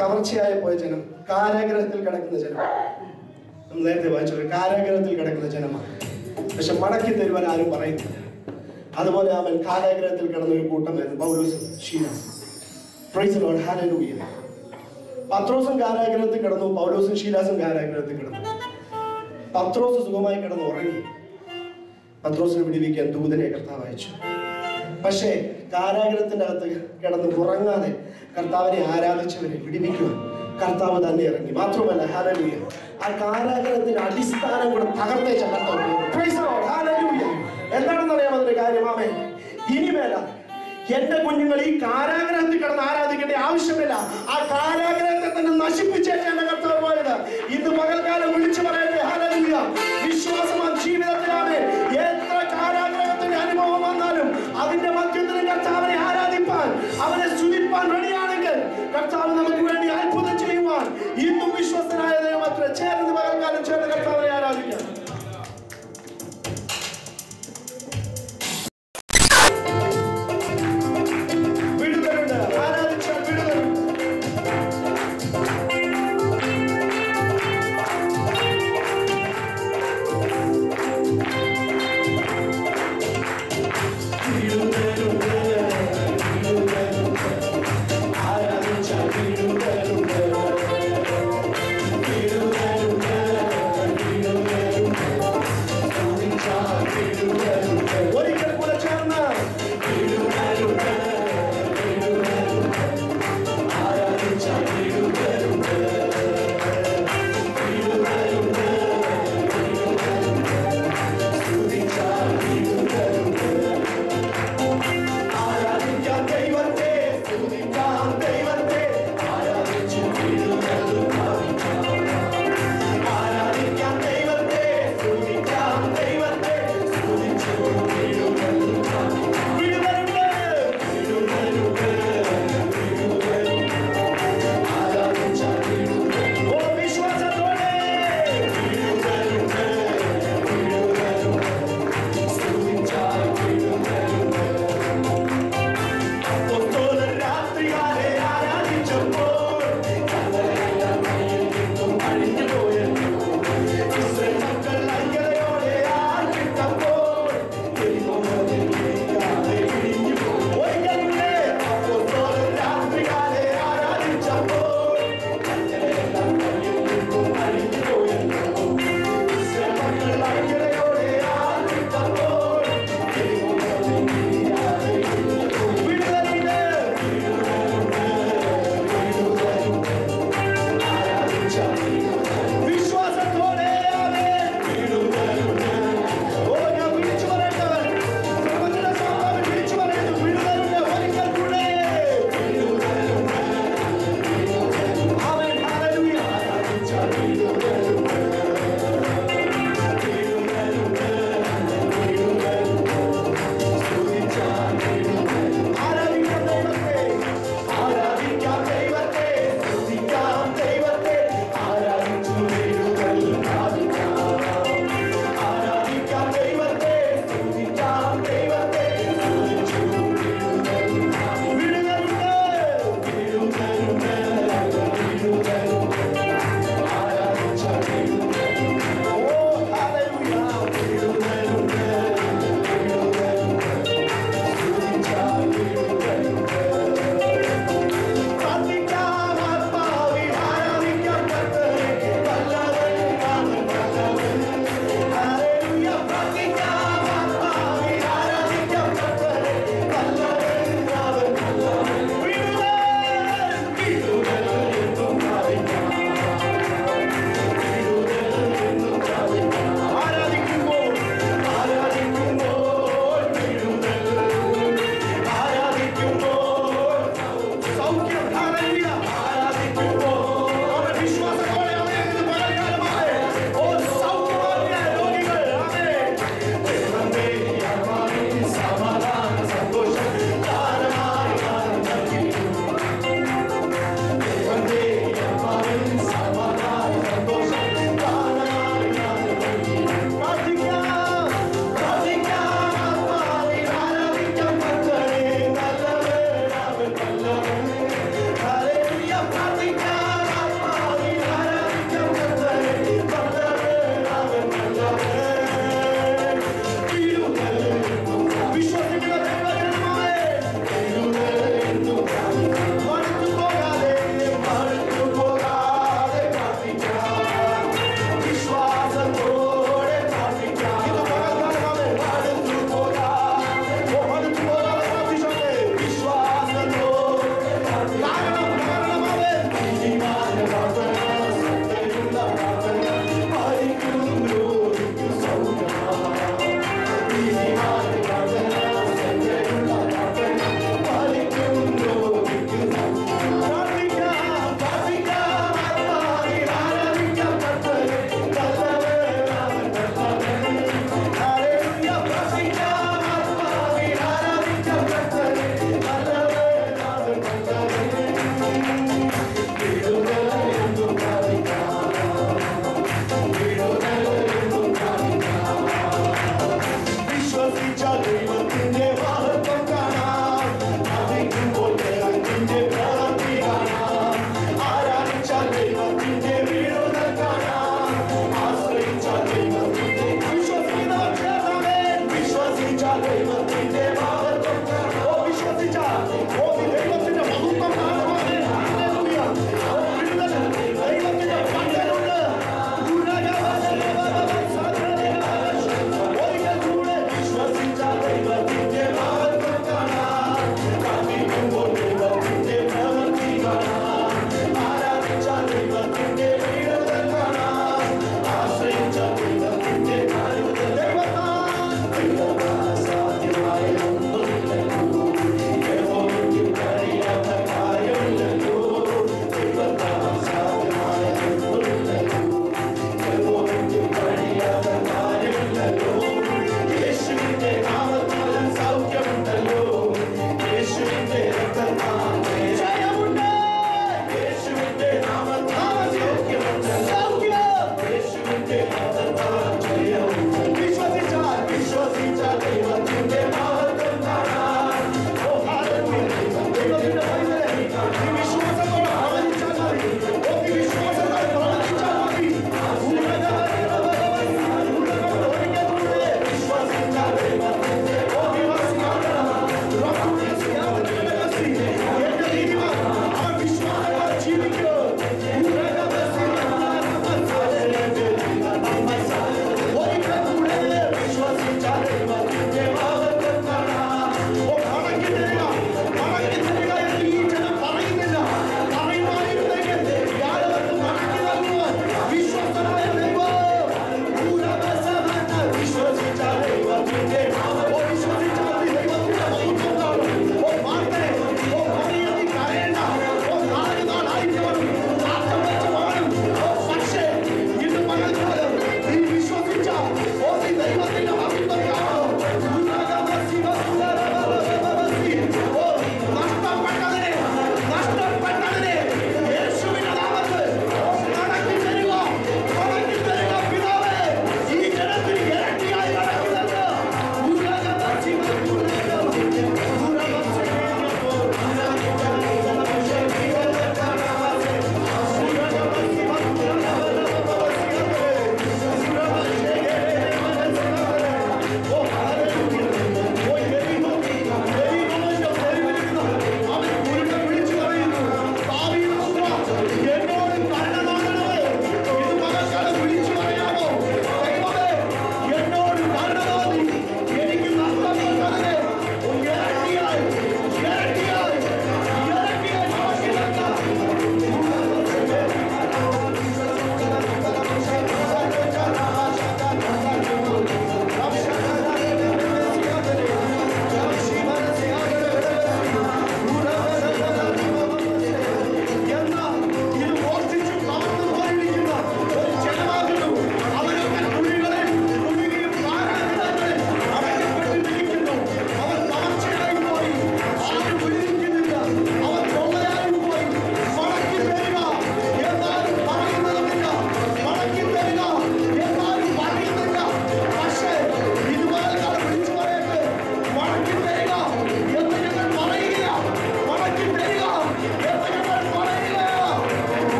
കവർച്ചയായി പോയ ജനം കാരാഗ്രഹത്തിൽ കിടക്കുന്ന ജനം നമ്മൾ നേരത്തെ വായിച്ചത് കാരാഗ്രഹത്തിൽ കിടക്കുന്ന ജനമാണ് പക്ഷെ മടക്കി തരുവാൻ ആരും പറയുന്നില്ല അതുപോലെ അവൻ കാരാഗ്രഹത്തിൽ കിടന്ന ഒരു കൂട്ടമായിരുന്നു പൗലോസ് ഷീനാസ് പ്രൈസ് ലോർഡ് ഹല്ലേലൂയ പത്രോസും കാരാഗ്രഹത്തിൽ കിടന്നു പൗലോസും ഷീലാസും കാരാഗ്രഹത്തിൽ കിടന്നു പത്രോസ് സുഖമായി കിടന്ന് ഉറങ്ങി പത്രോസിനെ വിടിവിക്കാൻ ദൂതനെ കർത്താവ് അയച്ചു പക്ഷേ കാരാഗ്രഹത്തിന്റെ അകത്ത് കിടന്ന് ഉറങ്ങാതെ കർത്താവിനെ ആരാധിച്ചവരെ വിടിവിക്കുവാൻ കർത്താവ് തന്നെ ഇറങ്ങി മാത്രമല്ല ഹാലലൂയ ആ കാരാഗ്രഹത്തിന്റെ അടിസ്ഥാനം കൂടെ തകർത്തേച്ച കർത്താവ് Praise the Lord. Hallelujah. എന്താണെന്ന് അറിയാം അതിന്റെ കാര്യം ആമേ ഇനിമേല എന്റെ കുഞ്ഞുങ്ങൾ ഈ കാരാഗ്രഹത്തിൽ കിടന്ന് ആരാധിക്കേണ്ട ആവശ്യമില്ല ആ കാരാഗ്രഹത്തെ തന്നെ നശിപ്പിച്ചേക്കാണ് കർത്താവ് പോയത് ഇന്ന് പകൽക്കാലം വിളിച്ചു പറയട്ടെ ഹല്ലേലൂയ വിശ്വാസമാണ് ജീവിതത്തിലാണ് എത്ര കാരാഗ്രഹത്തിന്റെ അനുഭവം വന്നാലും അതിന്റെ മധ്യത്തിലും കർത്താവിനെ ആരാധിപ്പാൻ അവനെ സ്തുതിപ്പാൻ റെഡിയാണെങ്കിൽ കർത്താവ് നമുക്ക് വേണ്ടി അത്ഭുതം ചെയ്യുവാൻ ഇന്നും വിശ്വസ്തനായ ദൈവം അത്ര ചേർന്ന് പകൽക്കാലം ചേർന്ന് കർത്താവിനെ ആരാധിക്കാം വിടുതലുണ്ട് ആരാധിച്ചാൽ വിടുതലുണ്ട് വിടുതലുണ്ട്, വിടുതലുണ്ട്. ആരാധിച്ചാൽ വിടുതലുണ്ട്.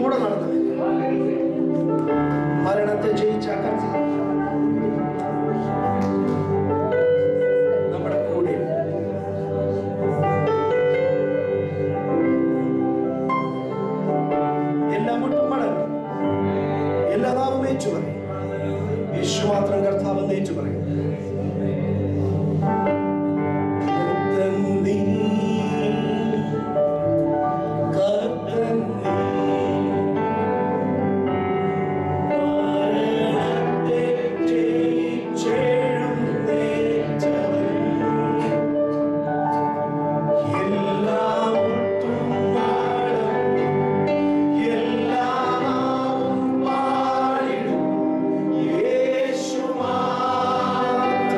കൂടെ നടന്നവൻ മരണത്തെ ജയിച്ച കർത്താവ് നമ്മുടെ കൂടെ എല്ലാ മുട്ടും മടങ്ങും എല്ലാ നാമം ഏറ്റു പറയും യേശു മാത്രം കർത്താവ് ഏറ്റു പറയും കർത്തൻ നീ, കർത്തൻ നീ, മരണത്തെ ജയിച്ചെഴുന്നേറ്റവൻ. എല്ലാ മുട്ടും മടങ്ങും, എല്ലാ നാവും പാടിടും യേശു മാത്രം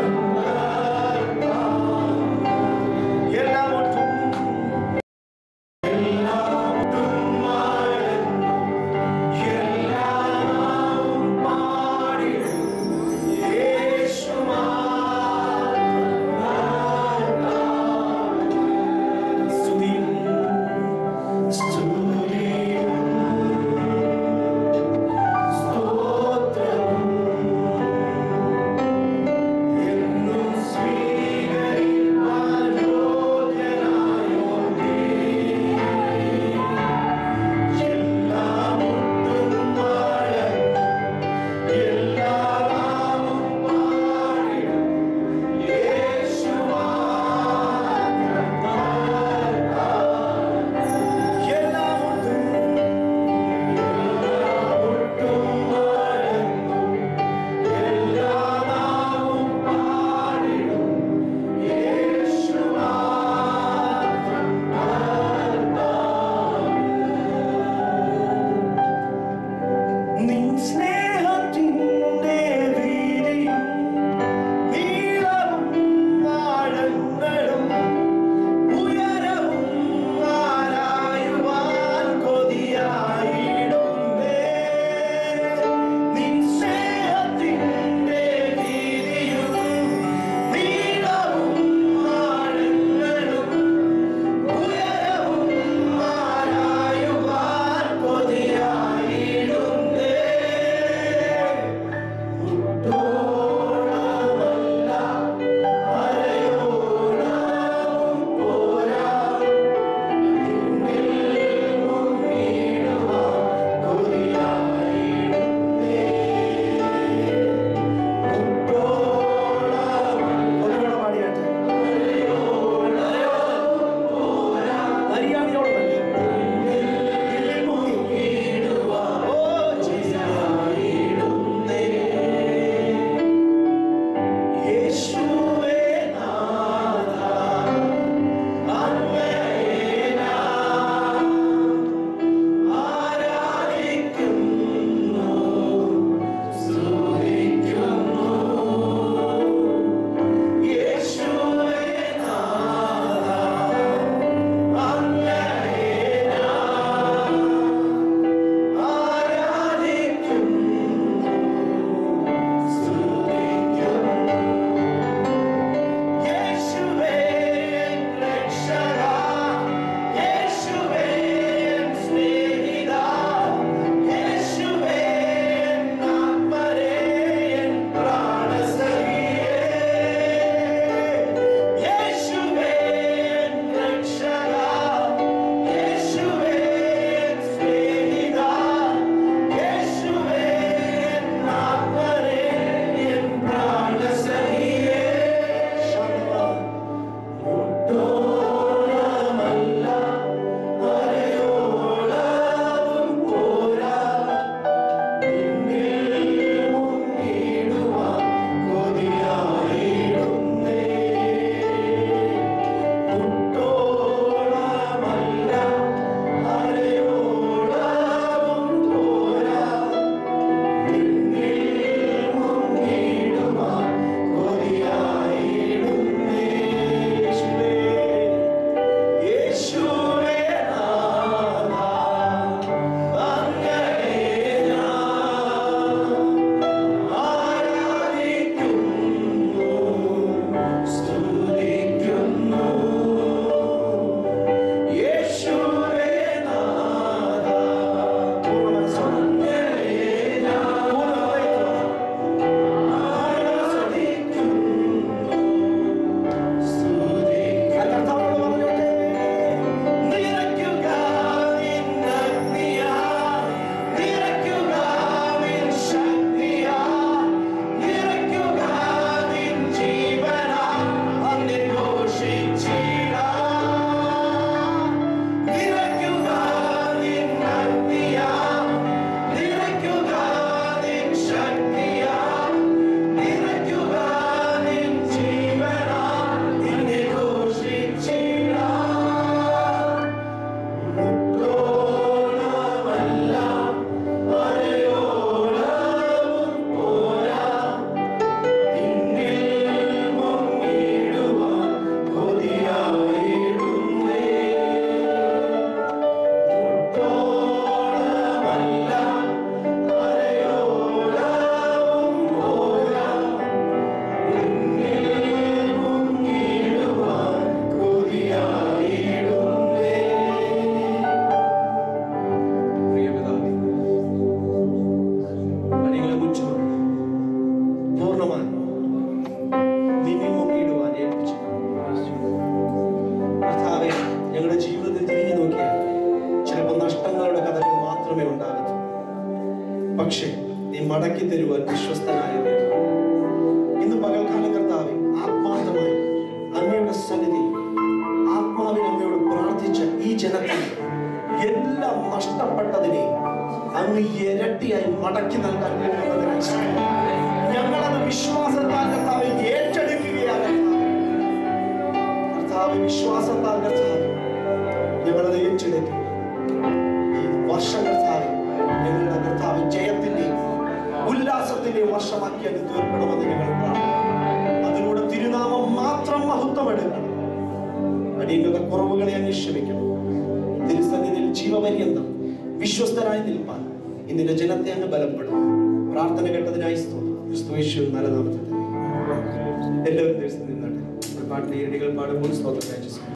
പക്ഷേ നീ മടക്കി തരുവാൻ വിശ്വസ്തനായ ദൈവം. ഇന്ന് പകൽക്കാല കർത്താവെ ആത്മാർത്ഥമായി അങ്ങയുടെ സന്നിധി ആത്മാവിൽ അങ്ങയോട് പ്രാർത്ഥിച്ച ഈ ജനത്തിന് എല്ലാം നഷ്ടപ്പെട്ടതിനെ അങ്ങ് ഇരട്ടിയായി മടക്കി നൽകാൻ പോകുന്നതിനായി സ്തോത്രം. ഞങ്ങളത് വിശ്വാസത്താൽ കർത്താവെ ഏറ്റെടുക്കുകയാണ് കർത്താവേ. കർത്താവെ വിശ്വാസത്താൽ കർത്താവെ ഞങ്ങളത് ഏറ്റെടുക്കും ഈ വർഷം കർത്താവെ ഞങ്ങളുടെ കർത്താവ് ജയത്തിന്റെയും ഉല്ലാസത്തിന്റെയും വർഷമാക്കി അത് തീർക്കണമെന്ന് ഞങ്ങൾ പ്രാർത്ഥിക്കുന്നു അതിലൂടെ തിരുനാമം മാത്രം മഹത്വം എടുക്കണം അടിയങ്ങളുടെ കുറവുകളെ അങ്ങ് ക്ഷമിക്കണം തിരുസന്നിധിയിൽ ജീവപര്യന്തം വിശ്വസ്തരായി നിൽപ്പാൻ ഇന്നിന്റെ ജനത്തെ അങ്ങ് ബലപ്പെടും പ്രാർത്ഥന കേട്ടതിനായി സ്തോത്രം ക്രിസ്തു യേശു നല്ല നാമത്തിൽ തന്നെ. എല്ലാവരും ദിവസം നിന്നാട്ടെ ഒരു പാട്ടിലെ ഇരടികൾ പാടുമ്പോൾ സ്തോത്രം